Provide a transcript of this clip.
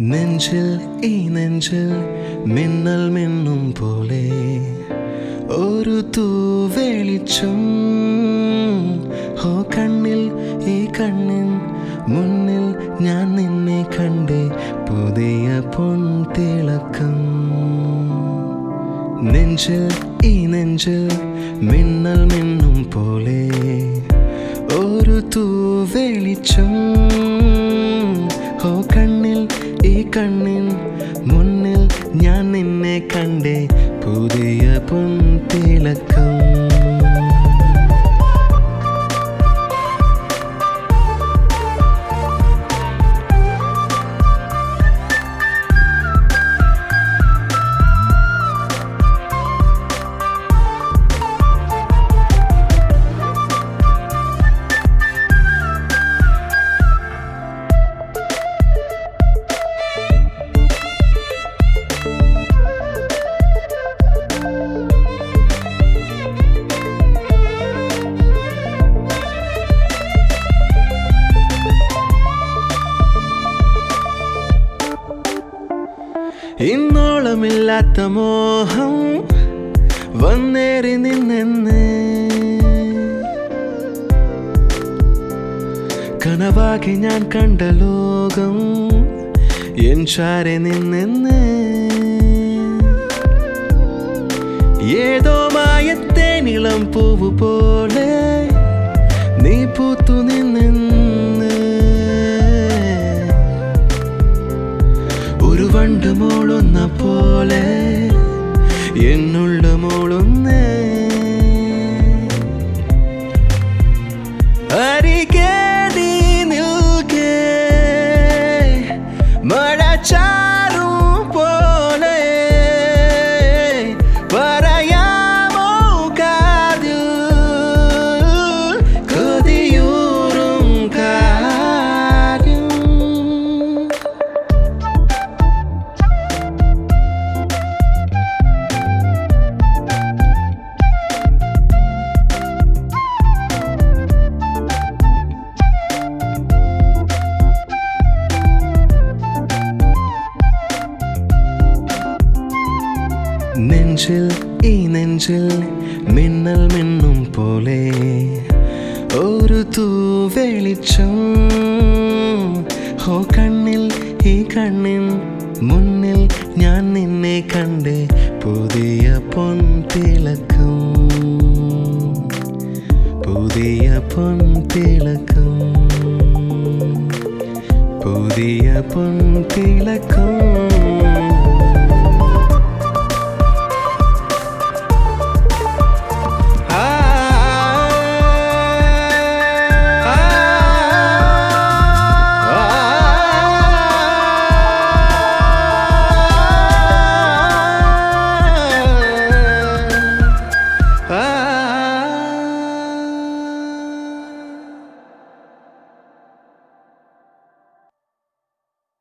നെഞ്ചിൽ ഈ നെഞ്ചിൽ മിന്നൽ മിന്നും പോലെ ഒരു തൂവെളിച്ചം ഹോ കണ്ണിൽ ഈ കണ്ണിൻ മുന്നിൽ ഞാൻ നിന്നെ കണ്ടേ പുതിയ പൊൻതിളക്കം നെഞ്ചിൽ ഈ നെഞ്ചിൽ മിന്നൽ മിന്നും പോലെ ഒരു തൂവെളിച്ചം ഹോ കണ്ണിൽ ഈ കണ്ണിൻ മുന്നിൽ ഞാൻ നിന്നെ കണ്ടേ പുതിയ പൊൻതിളക്കം ഇന്നോളമില്ലാത്ത മോഹം വന്നേറി നിന്നെന്ന് കനവാകി ഞാൻ കണ്ട ലോകം എൻ ചാരെ നിന്നെന്ന് ഏതോ മായത്തെ നിളം പൂവ് പോലെ നീ പൂത്തു നിന്നെന്ന് ഒരു വണ്ട് മോളുന്ന പോലെ എന്നുള്ള മോളുന്നേ അരികെ നീ നിൽക്കെ മഴച്ചാറും പോലെ പറയാമോ കാതിൽ കൊതിയൂറും കാര്യം നെഞ്ചിൽ ഈ നെഞ്ചിൽ മിന്നൽ മിന്നും പോലെ ഒരു തൂവെളിച്ചം ഹോ കണ്ണിൽ ഈ കണ്ണിൻ മുന്നിൽ ഞാൻ നിന്നെ കണ്ട് പുതിയ പൊൻതിളക്കം പുതിയ പൊൻതിളക്കം പുതിയ പൊൻതിളക്കം